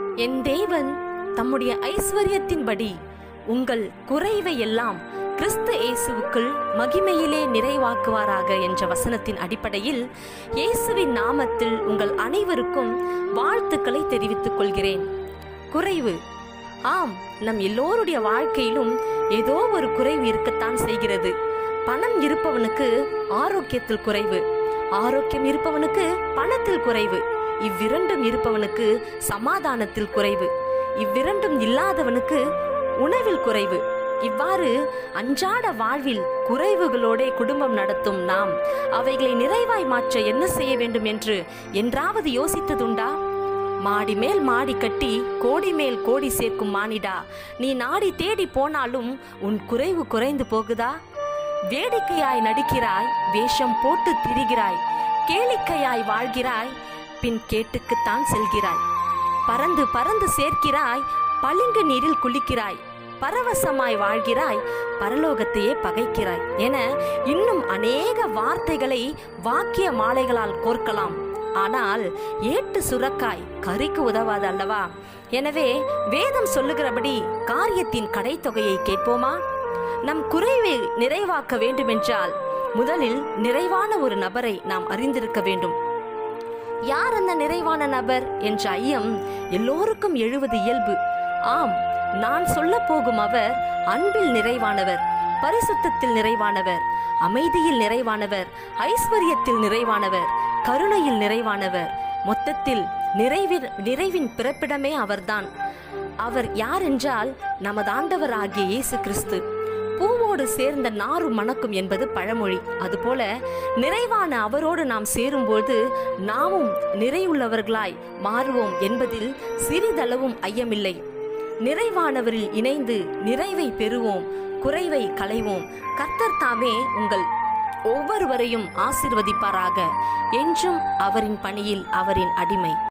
என் தேவன் தம்முடைய ஐஸ்வர்யத்தின்படி உங்கள் குறைவை எல்லாம் கிறிஸ்து இயேசுவுக்குள் மகிமையிலே நிறைவாக்குவாராக என்ற வசனத்தின் அடிப்படையில் இயேசுவின் நாமத்தில் உங்கள் அனைவருக்கும் வாழ்த்துக்களை தெரிவித்துக் கொள்கிறேன் குறைவு ஆம் நம் எல்லோருடைய வாழ்க்கையிலும் ஏதோ ஒரு குறைவு இருக்கத்தான் செய்கிறது பணம் இருப்பவனுக்கு ஆரோக்கியத்தில் குறைவு ஆரோக்கியம் இருப்பவனுக்கு பணத்தில் குறைவு இவ்விரண்டும் இருப்பவனுக்கு சமாதானத்தில் குறைவு இவ்விரண்டும் இல்லாதவனுக்கு உணவில் குறைவு இவ்வாறு அன்றாட வாழ்வில் குறைவுகளோட குடும்பம் நடத்தும் நாம் அவைகளை நிறைவாய் மாற்ற என்ன செய்ய வேண்டும் என்று என்றாவது யோசித்ததுண்டா மாடி மேல் மாடி கட்டி கோடி மேல் கோடி சேர்க்கும் மானிடா நீ நாடி தேடி போனாலும் உன் குறைவு குறைந்து போகுதா வேடிக்கையாய் நடிக்கிறாய் வேஷம் போட்டு திரிகிறாய் கேளிக்கையாய் வாழ்கிறாய் பின் கேட்டுக்குத்தான் செல்கிறாய் பறந்து பறந்து சேர்க்கிறாய் பளிங்கு நீரில் குளிக்கிறாய் பரவசமாய் வாழ்கிறாய் பரலோகத்தையே பகைக்கிறாய் என இன்னும் அநேக வார்த்தைகளை வாக்கிய மாலைகளால் கோர்க்கலாம் ஆனால் ஏட்டு சுரக்காய் கறிக்கு உதவாது அல்லவா எனவே வேதம் சொல்லுகிறபடி காரியத்தின் கடைத்தொகையை கேட்போமா நம் குறைவை நிறைவாக்க வேண்டுமென்றால் முதலில் நிறைவான ஒரு நபரை நாம் அறிந்திருக்க வேண்டும் யார் அந்த நிறைவான நபர் என்ற ஐயம் எல்லோருக்கும் எழுவது இயல்பு ஆம் நான் சொல்ல போகும் அவர் அன்பில் நிறைவானவர் பரிசுத்தத்தில் நிறைவானவர் அமைதியில் நிறைவானவர் ஐஸ்வர்யத்தில் நிறைவானவர் கருணையில் நிறைவானவர் மொத்தத்தில் நிறைவின் நிறைவின் பிறப்பிடமே அவர்தான் அவர் யார் என்றால் நமது ஆண்டவராகிய இயேசு கிறிஸ்து பூவோடு சேர்ந்த நாறு மணக்கும் என்பது பழமொழி அதுபோல நிறைவான அவரோடு நாம் சேரும்போது நாமும் நிறைவுள்ளவர்களாய் மாறுவோம் என்பதில் சிறிதளவும் ஐயமில்லை நிறைவானவரில் இணைந்து நிறைவை பெறுவோம் குறைவை களைவோம் கர்த்தர் தாமே உங்கள் ஒவ்வொருவரையும் ஆசிர்வதிப்பாராக என்றும் அவரின் பணியில் அவரின் அடிமை